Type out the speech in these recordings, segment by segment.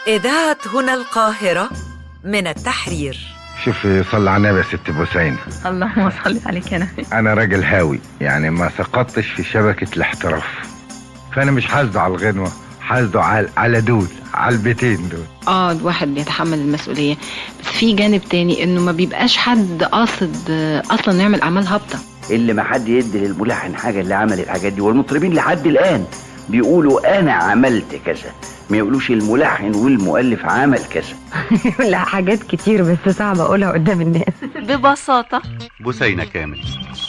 إذاعة هنا القاهرة من التحرير شوفي صلى على النبي يا ست بوسين اللهم صل عليك يا نبي انا راجل هاوي يعني ما سقطتش في شبكة الاحتراف فانا مش حاسده على الغنوة حاسده على على دول على البيتين دول اه الواحد بيتحمل المسؤولية بس في جانب تاني انه ما بيبقاش حد قاصد آه، اصلا يعمل اعمال هابطة اللي ما حد يدي للملحن حاجه اللي عمل الحاجات دي والمطربين لحد الان بيقولوا انا عملت كذا ما يقولوش الملحن والمؤلف عمل كذا لا حاجات كتير بس صعب اقولها قدام الناس ببساطة بثينة كامل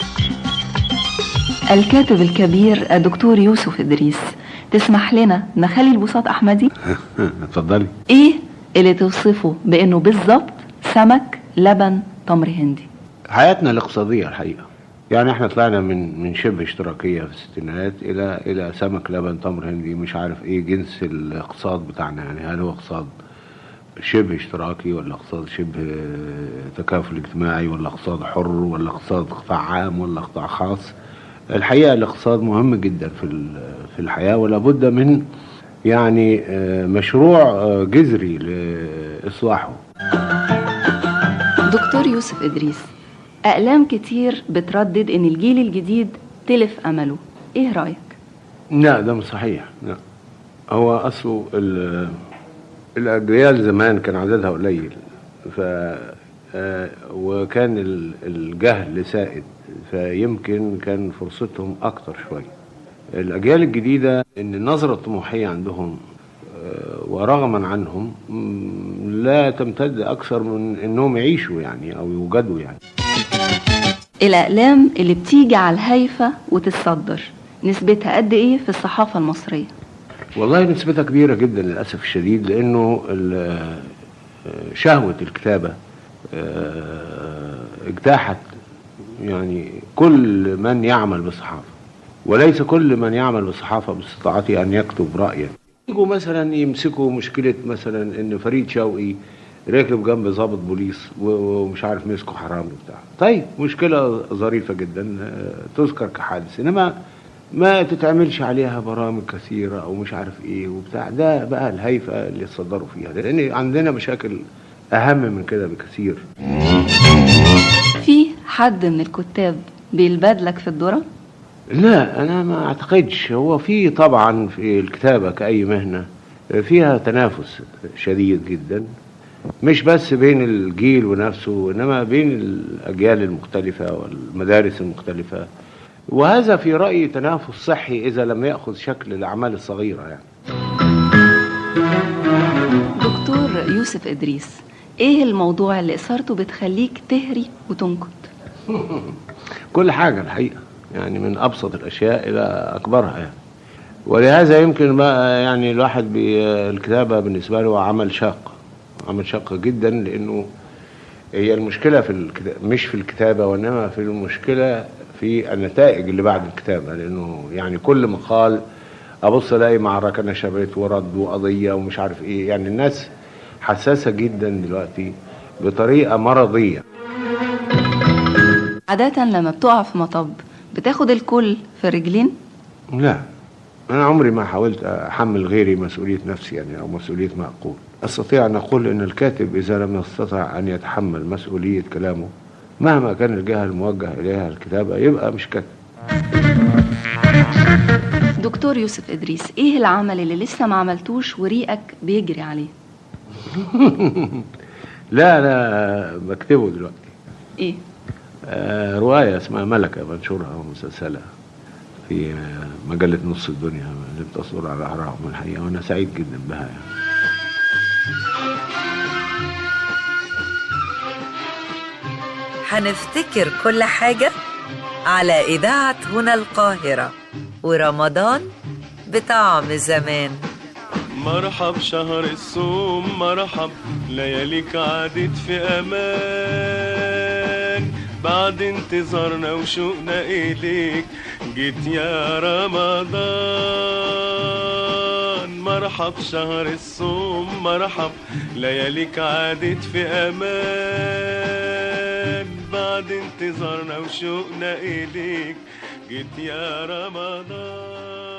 الكاتب الكبير الدكتور يوسف إدريس تسمح لنا نخلي البساط أحمدي اتفضلي إيه اللي توصفه بأنه بالظبط سمك لبن تمر هندي حياتنا الاقتصادية الحقيقة يعني احنا طلعنا من من شبه اشتراكية في الستينات إلى إلى سمك لبن تمر هندي مش عارف إيه جنس الاقتصاد بتاعنا يعني هل هو اقتصاد شبه اشتراكي ولا اقتصاد شبه تكافل اجتماعي ولا اقتصاد حر ولا اقتصاد قطاع عام ولا قطاع خاص الحقيقة الاقتصاد مهم جدا في ال- في الحياة ولا بد من يعني آه، مشروع آه، جذري لإصلاحه دكتور يوسف إدريس أقلام كتير بتردد إن الجيل الجديد تلف أمله إيه رأيك؟ لا ده مش صحيح لا هو اصله ال- الاجيال زمان كان عددها قليل ف آه، وكان ال- الجهل سائد فيمكن كان فرصتهم اكتر شويه الاجيال الجديده ان النظره الطموحيه عندهم آه، ورغما عنهم مم، لا تمتد اكثر من انهم يعيشوا يعني او يوجدوا يعني الأقلام اللي بتيجي على الهايفة وتتصدر نسبتها قد إيه في الصحافة المصرية؟ والله نسبتها كبيرة جدا للأسف الشديد لأنه ال- شهوة الكتابة آه، اجتاحت يعني كل من يعمل بالصحافة وليس كل من يعمل بالصحافة باستطاعته أن يكتب رأيا يجوا مثلا يمسكوا مشكلة مثلا إن فريد شوقي راكب جنب ضابط بوليس و- ومش عارف مسكه حرامي بتاع طيب مشكلة ظريفة جدا آه، تذكر كحادث إنما ما تتعملش عليها برامج كثيرة أو مش عارف إيه وبتاع ده بقى الهيفة اللي تصدروا فيها لأن عندنا مشاكل أهم من كده بكثير في حد من الكتاب بيلبدلك في الذرة؟ لا أنا ما أعتقدش هو في طبعا في الكتابة كأي مهنة فيها تنافس شديد جدا مش بس بين الجيل ونفسه إنما بين الأجيال المختلفة والمدارس المختلفة وهذا في رأيي تنافس صحي إذا لم يأخذ شكل الأعمال الصغيرة يعني دكتور يوسف إدريس إيه الموضوع اللي إثارته بتخليك تهري وتنكت؟ كل حاجة الحقيقة يعني من أبسط الأشياء إلى أكبرها يعني ولهذا يمكن بقى يعني الواحد بي الكتابة بالنسبة له عمل شاق عمل شاق جدا لأنه هي المشكلة في الكتابة مش في الكتابة وإنما في المشكلة في النتائج اللي بعد الكتابة لأنه يعني كل مقال أبص ألاقي معركة نشبت ورد وقضية ومش عارف إيه يعني الناس حساسة جدا دلوقتي بطريقة مرضية عادة لما بتقع في مطب بتاخد الكل في الرجلين لا أنا عمري ما حاولت أحمل غيري مسؤولية نفسي يعني أو مسؤولية ما أقول أستطيع أن أقول أن الكاتب إذا لم يستطع أن يتحمل مسؤولية كلامه مهما كان الجهة الموجه إليها الكتابة يبقى مش كاتب دكتور يوسف إدريس إيه العمل اللي لسه ما عملتوش وريقك بيجري عليه؟ لا لا بكتبه دلوقتي إيه؟ آه، رواية اسمها ملكة بنشرها مسلسلة في آه، مجلة نص الدنيا اللي بتصدر على أهرام الحقيقة وأنا سعيد جدا بها يعني. هنفتكر كل حاجة على إذاعة هنا القاهرة ورمضان بطعم زمان مرحب شهر الصوم مرحب لياليك عادت في امان بعد انتظارنا وشوقنا اليك جيت يا رمضان مرحب شهر الصوم مرحب لياليك عادت في امان بعد انتظارنا وشوقنا اليك جيت يا رمضان